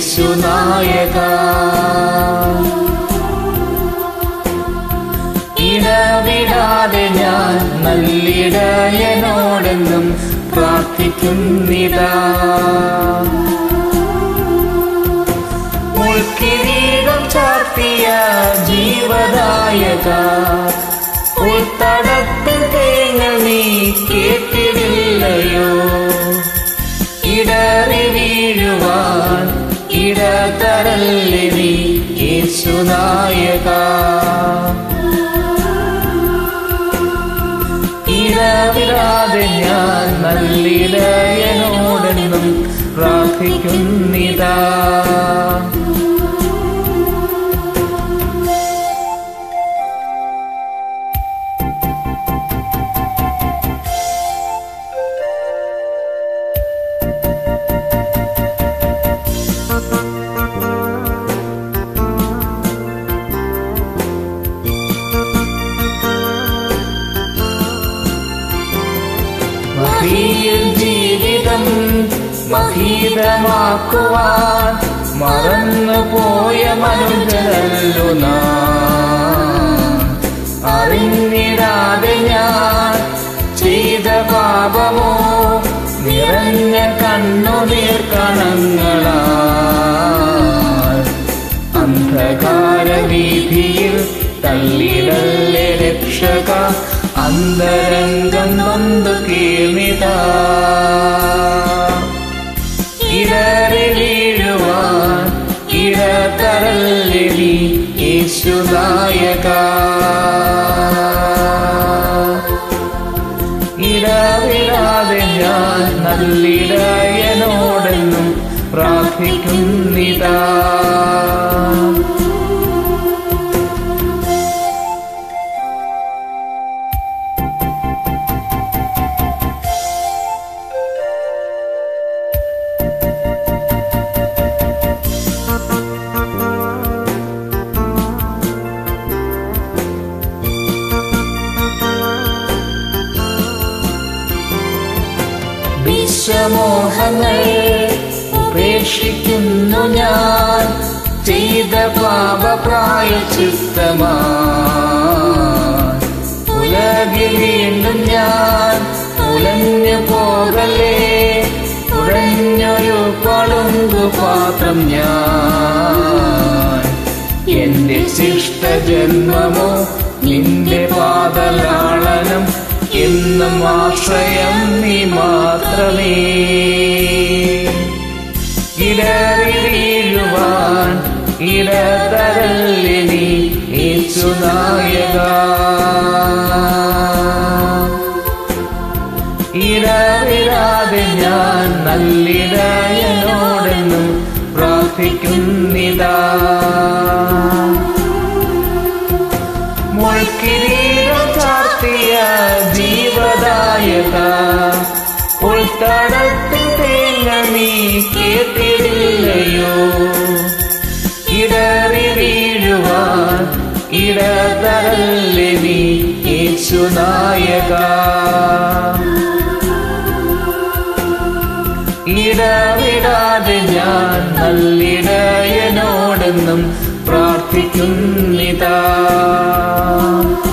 യേശുനായക ഇടവിടാതെ ഞാൻ നല്ലിടയനോടെന്നും പ്രാർത്ഥിക്കുന്നിതാ മുൾക്കിരീടം ചാർത്തിയ ജീവദായക ഉൾത്തടത്തിൽ തേങ്ങൽ നീ കേട്ടിടില്ലയോ ഇടറി വീഴുവാൻ ഇടതരല്ലേ നീ യേശുനായക ഇടവിടാതെ ഞാൻ നല്ലിടയനോടെന്നും പ്രാർത്ഥിക്കുന്നിതാ മഹീൽ ജീവിതം മഹീതമാക്കുവാൻ മറന്നുപോയ മനുജനല്ലു നാം അറിഞ്ഞിടാതെ ഞാൻ ചെയ്ത പാപമോ നിറഞ്ഞ കണ്ണുനീർ കണങ്ങളാൽ അന്ധകാര വീതിയിൽ തള്ളിടല്ലേ രക്ഷക അന്തരംഗം നൊന്തു കേമിതാ ഇടറി വീഴുവാൻ ഇടതരല്ലേ നീ യേശുനായക ഇടവിടാതെ ഞാൻ നല്ലിടയനോടെന്നും പ്രാർത്ഥിക്കുന്നിതാ വിശ്വമോഹങ്ങൾ ഉപേക്ഷിക്കുന്നു ഞാൻ ചെയ്ത പാപപ്രായ ചിത്തമാ ഉലകിൽ വീണ്ടും ഞാൻ ഉലഞ്ഞു പോകലേ ഉടഞ്ഞൊരു പളുങ്കു പാത്രം ഞാൻ എന്റെ ശിഷ്ടജന്മമോ നിന്റെ പാതലാളനം എന്നും ആശ്രയം നീ മാത്രമേ ഇടറി വീഴുവാൻ ഇടതരല്ലേ നീ യേശുനായക ഇടവിടാതെ ഞാൻ നല്ലിടയനോടെന്നും പ്രാർത്ഥിക്കുന്നിതാ മുൾക്കിരീടം ചാർത്തിയ ജീവദായക ഉൾത്തടത്തിൽ തേങ്ങ നീ കേട്ടിടില്ലയോ ഇടറി വീഴുവാൻ ഇടതരല്ലേ നീ യേശുനായക ഇടവിടാതെ ഞാൻ നല്ലിടയനോടെന്നും പ്രാർത്ഥിക്കുന്നിതാ